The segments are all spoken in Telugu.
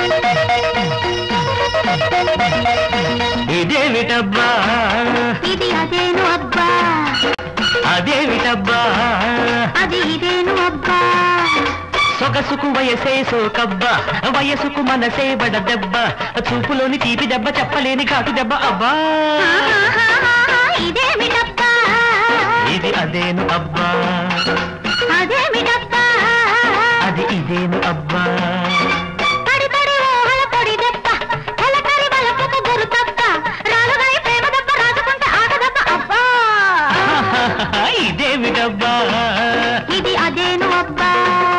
ఇదేమిటబ్బా ఇది అదేను అబ్బా అదేమిటబ్బా అది ఇదేను అబ్బా సొగసుకు వయసే సోకబ్బ వయసుకు మనసే బడ దెబ్బ చూపులోని తీపి దెబ్బ చెప్పలేని కాటు దెబ్బ అబ్బా ఆహాహాహా, ఇదేమిటబ్బా ఇది అదేను అబ్బా అదేమిటబ్బా అది ఇదేను అబ్బా తడి తడి ఊహల పొడి దెబ్బ కలకరి వలపుకు గురు తప్ప రాలుగాయి ప్రేమ దెబ్బ రాజుకుంటే ఆట దెబ్బ అబ్బా ఇదేమిటబ్బా ఇది అదేను అబ్బా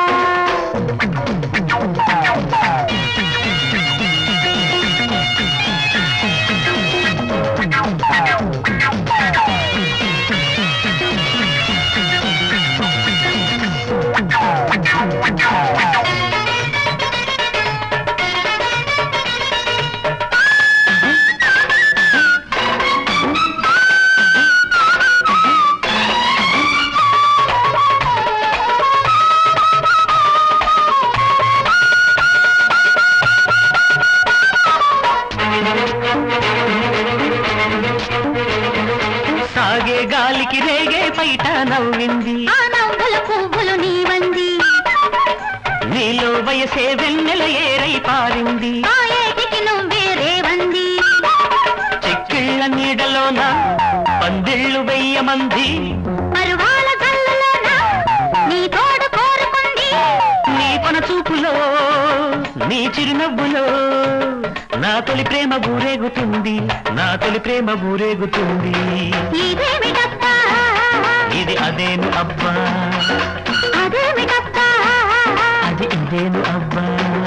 సాగే గాలికి రేగే పైట నవ్వింది ఆ నవ్వుల పువ్వులు నీవంది నీలో వయసే వెన్నెల ఏరై పారింది ఆ ఏటికి నువ్వే రేవంది చెక్కిళ్ళ నీడలోన పందిళ్ళు వెయ్యమంది పరువాల కళ్ళలోన నీ తోడు కోరుకుంది నీ కొన చూపులో నీ చిరునవ్వులో నా తొలి ప్రేమ ఊరేగుతుంది నా తొలి ప్రేమ ఊరేగుతుంది ఇదేమిటబ్బా ఇది అదేను అబ్బా అదేమిటబ్బా అది ఇదేను అబ్బా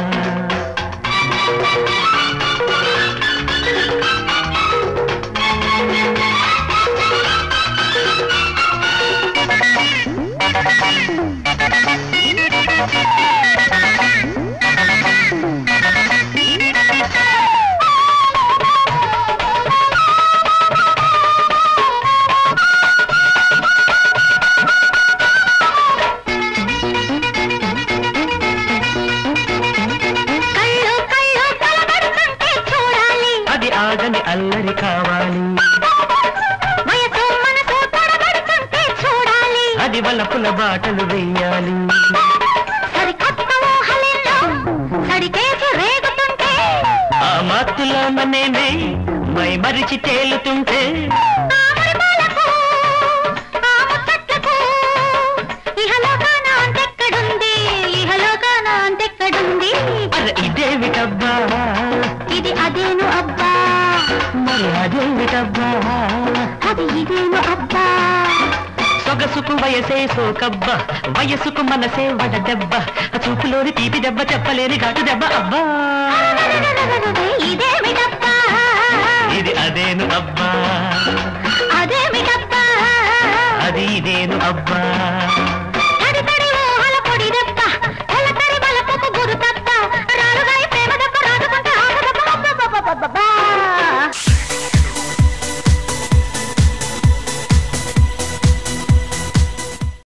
కళ్ళు కళ్ళు కలబడుతుంటే చూడాలి అది ఆగని అల్లరి కావాలి వయసు మనసు తడబడుతుంటే చూడాలి అది వలపుల బాటలు వెయ్యాలి సరికొత్త ఊహలెన్నో సడికేసి రేగుతుంటే ఆ మత్తులో నేనే మై మరిచి తేలుతుంటే ఆ మురిపాలకు, ఆ ముచ్చట్లకు, ఇహలోకాన అంతెక్కడుంది ఇహలోకాన అంతెక్కడుంది అరే ఇదేమిటబ్బా ఇది అదేను అబ్బా మరి అదేమిటబ్బా అది ఇదేను అబ్బా సొగసుకు వయసే సోకబ్బ వయసుకు మనసే వడ దెబ్బ చూపులోని తీపి దెబ్బ చెప్పలేని ఘాటు దెబ్బ అబ్బా ఇదేమిట